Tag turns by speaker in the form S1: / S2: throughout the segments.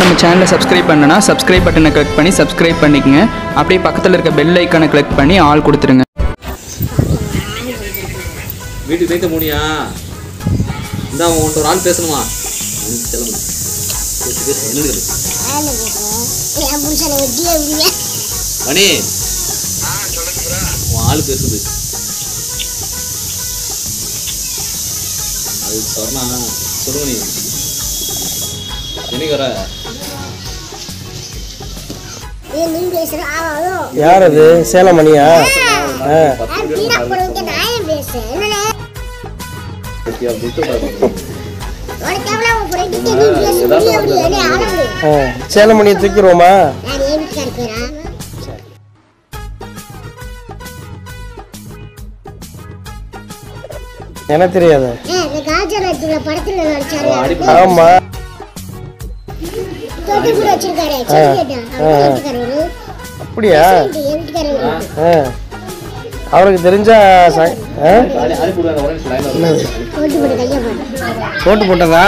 S1: நம்ம சேனலை சப்ஸ்கிரைப் பண்ணனா சப்ஸ்கிரைப் பட்டனை கிளிக் பண்ணி சப்ஸ்கிரைப் பண்ணிக்கங்க அப்படியே பக்கத்தில் இருக்க பெல் ஐக்கானை கிளிக் பண்ணி ஆல் கொடுத்துருங்க
S2: வீட்டுக்கு போய்க்க முடியா இந்த அவன் உன்ட்ட ஒரு ஆள் பேசணுமா சொல்லுங்க பேசு பேசு நில்லுங்க
S3: என் புருஷனை வெட்டியே விடுங்க
S2: மணி உன் ஆள் பேசுது அது சொன்னா சொல்லுங்க நீ என்னைக்கு வர
S3: ஏய் நீ பேசுற ஆவாலும்
S4: யார் அது சேலமணியா ஆ
S3: வீணா போறவங்க நான் ஏன் பேசுறேன் என்னண்ணே உனக்கு எவ்வளோ உன் ஃப்ரெண்டு நீ பேச முடிய முடியாது ஆளவிடு
S4: ஆ சேலமணியை தூக்கிடுவோமா
S3: நான் என் வீட்டுக்கார பேரா
S4: எனக்கு தெரியாது
S3: ஏ இந்த காஜல் எடுத்துக்கிற படத்துல நடிச்சாரு
S4: ஆமா
S3: தொட்டி கூட வச்சிருக்காரு சரி கேட்டா அவர் வீட்டுக்காரரு
S4: அப்படியா
S3: என் வீட்டுக்காரரு
S4: ஆ அவருக்கு தெரிஞ்சா ச- ஆ?
S2: அனுப்பி விடுவாங்க உடனே லைனில்
S3: தொட்டி போட்டு கையை போட்டு
S4: போட்டு போட்டதா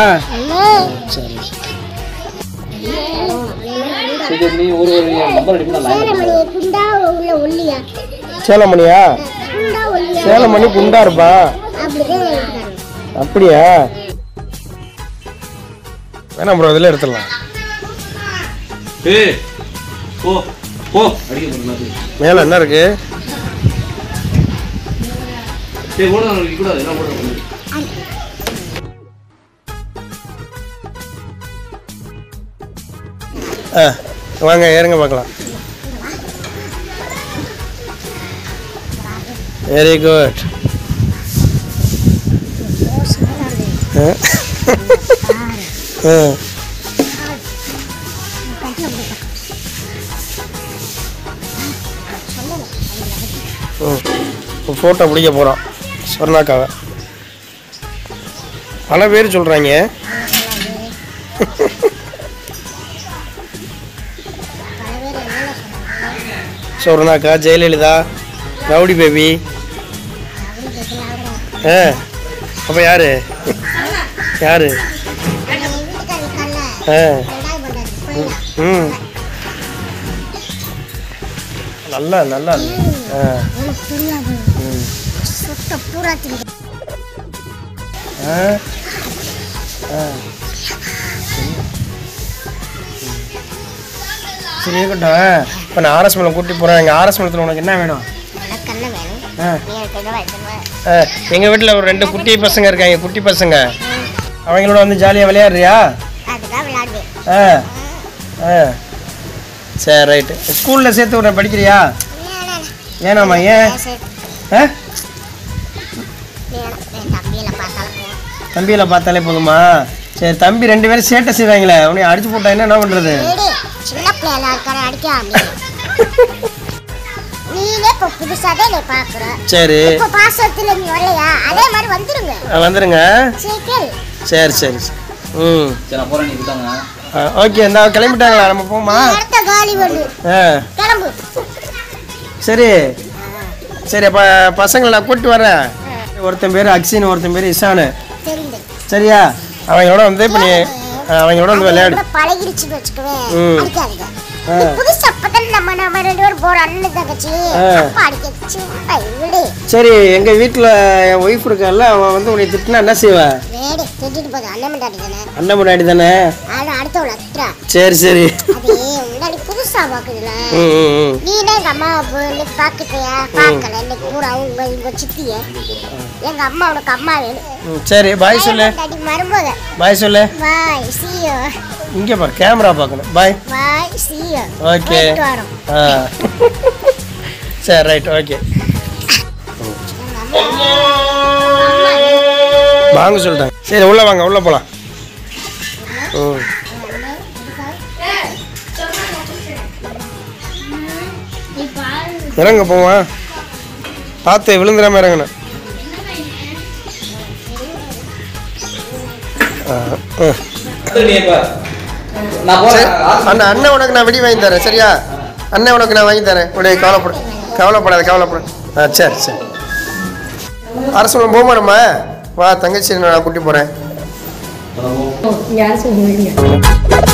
S2: சரி நீ ஒரு ஒரு நம்பர் அடிப்பா நான் லைன்
S3: சேலமணி குண்டா உள்ள ஒல்லியா
S4: சேலமணியா
S3: குண்டா ஒல்லியா
S4: சேலமணி குண்டா இருப்பா
S3: அப்படிதான் என் வீட்டுக்காரரு
S4: அப்படியா வேணாம் ப்ரோ இதில் எடுத்துடலாம்
S2: ஏய் போ போ அடிக்க போறேன்
S4: மேலே என்ன இருக்கு
S2: சரி ஓட கூடாது என்ன ஓட
S4: ஆ வாங்க ஏறுங்க பார்க்கலாம் வெரி குட் ஃபோட்டோ பிடிக்க போகிறோம் சொர்ணாக்காவை பல பேர் சொல்கிறாங்க சொர்ணாக்கா ஜெயலலிதா ரவுடி பேபி ஆ அப்போ யாரு யாரு
S3: என் வீட்டுக்காரரு கல்ல
S4: ஆ
S3: ரெண்டாவது பண்ணாரு போயிடலாம்
S4: ம் நல்லா நல்லா ஆ
S3: உனக்கு தெரியாது
S4: ம்
S3: சுத்த பூரா திங்க
S4: ஆ ஆ சரி இருக்கட்டும் இப்போ நான் ஆர்எஸ் மலம் கூட்டி போகிறேன் எங்கள் ஆர்எஸ் மலத்தில் உனக்கு என்ன வேணும்
S3: எனக்கு என்ன வேணும்
S4: ஆ
S3: நீ எனக்கு என்ன வேணும்
S4: ஆ எங்கள் வீட்டில் ஒரு ரெண்டு குட்டி பசங்க இருக்காங்க குட்டி பசங்க அவங்களோட வந்து ஜாலியாக விளையாடுறியா
S3: அதுதான் விளையாடுவேன்
S4: ஆ ஆ சரி ரைட்டு ஸ்கூலில் சேர்த்து விட்றேன் படிக்கிறியா வேணாம்மா ஏன் ஆ
S3: தம்பியில பார்த்தாலும்
S4: தம்பியில் பார்த்தாலே போதுமா சரி தம்பி ரெண்டு பேரும் சேட்டை செய்வாங்களே உன்னை அடிச்சு போட்டா என்ன என்ன பண்ணுறது
S3: ஏடி சின்ன பிள்ளைல இருக்கிற அடிக்கலாம் நீனே இப்போ புதுசாக நீ பார்க்குற
S4: சரி
S3: இப்போ பாசத்துல நீ வரலையா அதே மாதிரி வந்துருங்க
S4: ஆ, வந்துருங்க
S3: சரி கேளு
S4: சரி சரி சரி. ம்
S2: சரி நான் போறேன் நீ விட்டாங்க
S4: ஓகே இந்த கிளம்பிட்டாங்களா நம்ம போமா
S3: நீ அடுத்த காலி பண்ணு
S4: ஆ
S3: கிளம்பு
S4: சரி சரி அப்போ பசங்களை நான் கூப்பிட்டு வரேன் ஒருத்தன் பேர் அக்ஷின் ஒருத்தன் பேர் இசானு
S3: தெரிந்து
S4: சரியா அவங்களோட வந்து இப்போ நீ அவங்களோட வந்து விளையாடு
S3: கூட பழகிடுச்சுன்னு வச்சுக்கவே
S4: ம்.
S3: அடிக்காதீங்க
S4: ஆ.
S3: நீ புதுசா அப்பதான் நம்ம நம்ம ரெண்டு பேரும் போற அண்ணன் தங்கச்சி
S4: ஆ.
S3: அப்பா அடிக்க சும்மா விடு
S4: சரி எங்கள் வீட்டில் என் ஒய்ஃப் இருக்கால அவன் வந்து உன்னை திட்டினா என்ன செய்வா
S3: வேடி திட்டிட்டு போதும் அண்ணன் மண்டாடி தானே
S4: அண்ணன் முன்னாடி தானே
S3: ஆனா அடுத்தவள அத்துறா
S4: சரி சரி
S3: அது முன்னாடி புதுசா பாக்குதுல
S4: ம் ம் ம்
S3: நீனே எங்க அம்மாவை போய் இன்னைக்கு பாக்கிட்டியா பார்க்கல இன்னைக்கு பூரா உங்க உங்க சித்திய எங்க அம்மா உனக்கு அம்மா வேணும்
S4: ம் சரி பாய் சொல்லு
S3: டாடி மருமக
S4: பாய் சொல்லு
S3: பாய் சீயோ
S4: இங்கே பாரு கேமரா பார்க்கணும் பாய்
S3: பாய் சீயோ
S4: ஓகே
S3: வரோம்
S4: ஆ சரி ரைட் ஓகே வாங்க சொல்லிட்டாங்க சரி உள்ளே வாங்க உள்ளே போகலாம் ம் இறங்க போவான் பார்த்து விழுந்துடாம இறங்கணும் ஆ, ஆ.
S2: நீ இப்ப நான்
S4: சரி
S2: போறேன்
S4: அண்ணா அண்ணன் உனக்கு நான் வெடி வாங்கி தரேன் சரியா அண்ணன் உனக்கு நான் வாங்கி தரேன் உடைய கவலைப்பட கவலைப்படாத கவலைப்பட ஆ சரி சரி அரசு போமா நம்ம வா தங்கச்சி நான் கூட்டி போகிறேன்
S2: போறேன்
S5: யார் சொல்லுவீங்க